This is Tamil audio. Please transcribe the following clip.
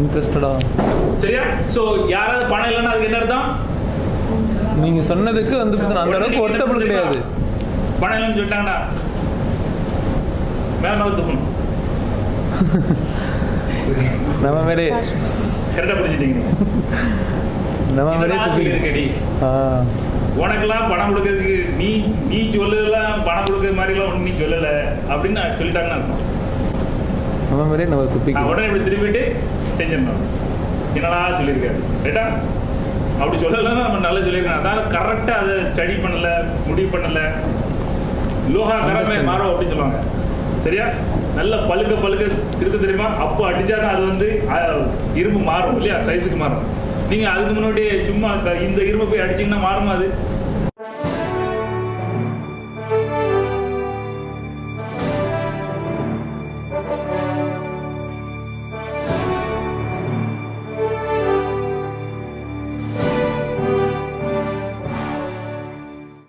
இன்ட்ரெஸ்டடா சரியா சோ யாராவது பணம் இல்லைன்னா அதுக்கு என்ன அர்த்தம் நீங்க சொன்னதுக்கு வந்து பார்த்தீங்கன்னா அந்த அளவுக்கு ஒர்த்தபிள் கிடையாது பணம் இல்லைன்னு சொல்லிட்டாங்கடா மேல மேல துப்பணும் நம்ம மேலே கரெக்டா புரிஞ்சுட்டீங்க நம்ம மேலே என்னடா துப்பி சொல்லியிருக்கடி ஆ உனக்கெல்லாம் பணம் கொடுக்கறதுக்கு நீ நீ சொல்லலாம் பணம் கொடுக்கற மாதிரிலாம் ஒன்றும் நீ சொல்லல அப்படின்னு சொல்லிட்டாங்கன்னு அர்த்தம் நம்ம மேலே நம்ம நான் துப்பிக்கலாம் உடனே இப்படி திரும்பிட்டு செஞ்சிடணும் என்னடா சொல்லியிருக்காரு ரைட்டா அப்படி சொல்லலைன்னா நம்ம நல்லா சொல்லியிருக்கோம் அதான் கரெக்டாக அதை ஸ்டடி பண்ணல முடிவு பண்ணல லோகா கரமே மாறும் அப்படின்னு சொல்லுவாங்க சரியா நல்ல பழுக்க பழுக்க இருக்கு தெரியுமா அப்போ அடிச்சாதான் அது வந்து அஹ், இரும்பு மாறும் இல்லையா சைஸுக்கு மாறும் நீங்க அதுக்கு முன்னாடி சும்மா இந்த- இந்த இரும்பு போய் அடிச்சீங்கன்னா மாறுமா அது